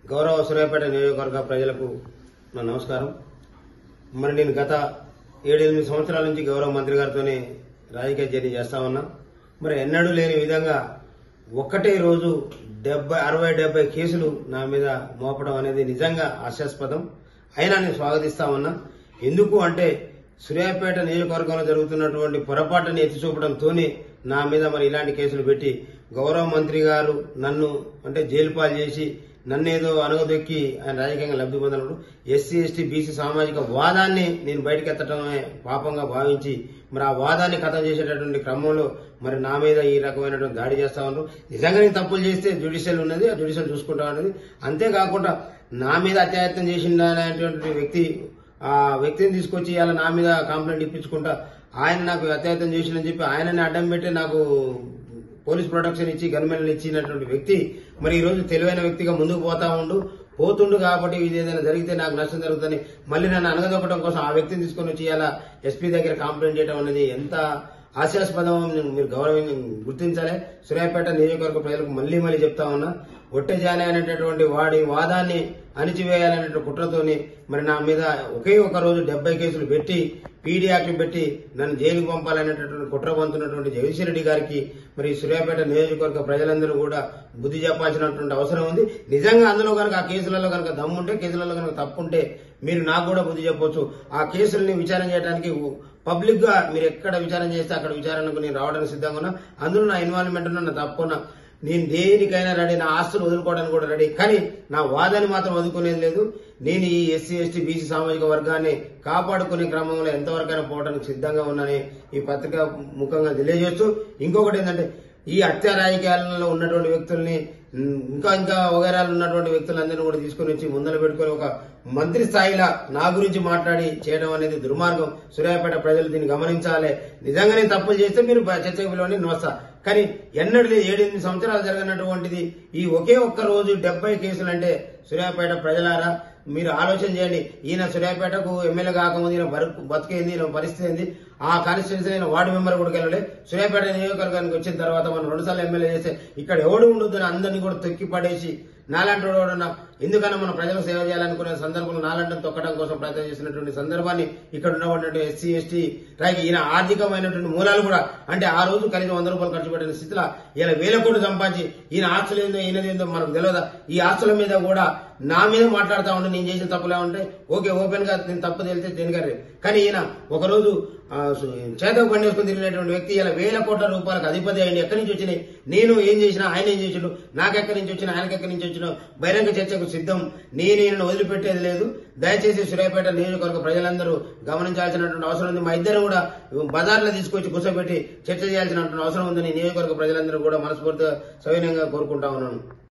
గౌరవ సూర్యాపేట నియోజకవర్గ ప్రజలకు నా నమస్కారం మరి నేను గత ఏడెనిమిది సంవత్సరాల నుంచి గౌరవ మంత్రి గారితోనే రాజకీయ జర్నీ చేస్తా ఉన్నా మరి ఎన్నడూ లేని విధంగా ఒక్కటే రోజు డెబ్బై అరవై డెబ్బై కేసులు నా మీద మోపడం అనేది నిజంగా హాస్యాస్పదం అయినా నేను స్వాగతిస్తా ఉన్నా ఎందుకు అంటే సూర్యాపేట నియోజకవర్గంలో జరుగుతున్నటువంటి పొరపాటుని ఎత్తి చూపడంతోనే నా మీద మరి ఇలాంటి కేసులు పెట్టి గౌరవ మంత్రి గారు నన్ను అంటే జైలు పాలు చేసి నన్నేదో అనగదొక్కి ఆయన రాజకీయంగా లబ్ధి పొందినప్పుడు ఎస్సీ ఎస్టీ బీసీ సామాజిక వాదాన్ని నేను బయటకు ఎత్తడమే పాపంగా భావించి మరి ఆ వాదాన్ని కథం చేసేటటువంటి క్రమంలో మరి నా మీద ఈ రకమైనటువంటి దాడి చేస్తా ఉన్నారు నిజంగా నేను తప్పులు చేస్తే జ్యుడిషియల్ ఉన్నది ఆ జ్యుడిషియల్ చూసుకుంటా ఉన్నది అంతేకాకుండా నా మీద అత్యాయత్నం చేసింది అనేటువంటి వ్యక్తి ఆ వ్యక్తిని తీసుకొచ్చి ఇలా నా మీద కంప్లైంట్ ఇప్పించుకుంటా ఆయన నాకు అత్యాయత్నం చేసిందని చెప్పి ఆయనని అడ్డం పెట్టి నాకు పోలీస్ ప్రొటెక్షన్ ఇచ్చి గన్మెన్లు ఇచ్చినటువంటి వ్యక్తి మరి ఈ రోజు తెలివైన వ్యక్తిగా ముందుకు పోతా ఉండు పోతుండు కాబట్టి ఇది ఏదైనా జరిగితే నాకు నష్టం జరుగుతుంది మళ్ళీ నన్ను అనగదొక్కడం కోసం ఆ వ్యక్తిని తీసుకొని వచ్చి ఇలా ఎస్పీ దగ్గర కంప్లైంట్ చేయడం అనేది ఎంత హాస్యాస్పదం మీరు గౌరవం గుర్తించాలి సూర్యాపేట నియోజకవర్గ ప్రజలకు మళ్ళీ మళ్ళీ చెప్తా ఉన్నా ఒట్టె జానే అనేటటువంటి వాడి వాదాన్ని అణిచివేయాలనే కుట్రతోని మరి నా మీద ఒకే ఒక రోజు డెబ్బై కేసులు పెట్టి పీడీ యాక్ట్లు పెట్టి నన్ను జైలుకు పంపాలనేటటువంటి కుట్ర పొందుతున్నటువంటి జగదీశ్వర రెడ్డి గారికి మరి సూర్యాపేట నియోజకవర్గ ప్రజలందరూ కూడా బుద్ధి చెప్పాల్సినటువంటి అవసరం ఉంది నిజంగా అందులో కనుక ఆ కేసులలో కనుక దమ్ముంటే కేసులలో కనుక తప్పుంటే మీరు నాకు కూడా బుద్ధి చెప్పొచ్చు ఆ కేసుల్ని విచారణ చేయడానికి పబ్లిక్ గా మీరు ఎక్కడ విచారణ చేస్తే అక్కడ విచారణకు నేను రావడానికి సిద్ధంగా ఉన్నా అందులో నా ఇన్వాల్వ్మెంట్ ఉన్నా నా తప్పున్నా నేను దేనికైనా రెడీ నా ఆస్తులు వదులుకోవడానికి కూడా రెడీ కానీ నా వాదాన్ని మాత్రం వదులుకునేది లేదు నేను ఈ ఎస్సీ ఎస్టీ బీసీ సామాజిక వర్గాన్ని కాపాడుకునే క్రమంలో ఎంతవరకైనా పోవడానికి సిద్ధంగా ఉన్నానని ఈ పత్రిక ముఖంగా తెలియజేస్తూ ఇంకొకటి ఏంటంటే ఈ హత్య రాజకీయాలలో ఉన్నటువంటి వ్యక్తుల్ని ఉమ్, ఇంకా ఇంకా వగైరాలు ఉన్నటువంటి వ్యక్తులందరినీ కూడా తీసుకొని వచ్చి ముందర పెట్టుకొని ఒక మంత్రి స్థాయిలో నా గురించి మాట్లాడి చేయడం అనేది దుర్మార్గం సూర్యాపేట ప్రజలు దీన్ని గమనించాలి నిజంగానే తప్పులు చేస్తే మీరు చర్చకు పిలవని నోస్తా కానీ ఎన్నడూ లేదు ఏడెనిమిది సంవత్సరాలు జరిగినటువంటిది ఈ ఒకే ఒక్క రోజు డెబ్బై కేసులు అంటే సూర్యాపేట ప్రజలారా మీరు ఆలోచన చేయండి ఈయన సూర్యాపేటకు ఎమ్మెల్యే కాకముందు ఈయన బతుకు బతికేంది ఈయన పరిస్థితి ఏంది ఆ కాన్స్టిట్యూన్సీ అయిన వార్డు మెంబర్ కూడా వెళ్ళలే సూర్యాపేట నియోజకవర్గానికి వచ్చిన తర్వాత మనం రెండుసార్లు ఎమ్మెల్యే చేస్తే ఇక్కడ ఎవడు ఉండొద్దని అందరినీ కూడా తొక్కి పడేసి నాలాంటి వాడు ఎవడన్నా ఎందుకన్నా మన ప్రజలకు సేవ చేయాలనుకునే సందర్భంలో నాలాంటి తొక్కడం కోసం ప్రయత్నం చేసినటువంటి సందర్భాన్ని ఇక్కడ ఉన్నటువంటి ఎస్సీ ఎస్టీ రాకి ఈయన ఆర్థికమైనటువంటి మూలాలు కూడా అంటే ఆ రోజు కనీసం వంద రూపాయలు ఖర్చు పెట్టిన స్థితిలో ఈయన వేల కోట్లు సంపాదించి ఈయన ఆస్తులు ఏందో ఈయనదేందో మనకు తెలియదా ఈ ఆస్తుల మీద కూడా నా మీద మాట్లాడుతా ఉంటే నేను చేసిన తప్పులే ఉంటే ఓకే ఓపెన్ గా నేను తప్పు తెలితే దేనికరే కానీ ఈయన ఒకరోజు ఆ, సు- చేతకు బండి వేసుకుని తిరిగినటువంటి వ్యక్తి ఇలా వేల కోట్ల రూపాయలకు అధిపతి అయ్యింది ఎక్కడి నుంచి వచ్చినాయి నేను ఏం చేసినా ఆయన ఏం చేసిండు నాకెక్కడి నుంచి వచ్చినా ఆయనకి ఎక్కడి నుంచి వచ్చినా బహిరంగ చర్చకు సిద్ధం నేను ఈయనను వదిలిపెట్టేది లేదు దయచేసి సూర్యాపేట నియోజకవర్గ ప్రజలందరూ గమనించాల్సినటువంటి అవసరం ఉంది మా ఇద్దరు కూడా బజార్లో తీసుకొచ్చి కూర్చోబెట్టి చర్చ చేయాల్సినటువంటి అవసరం ఉందని నియోజకవర్గ ప్రజలందరూ కూడా మనస్ఫూర్తిగా సవినయంగా కోరుకుంటా ఉన్నాను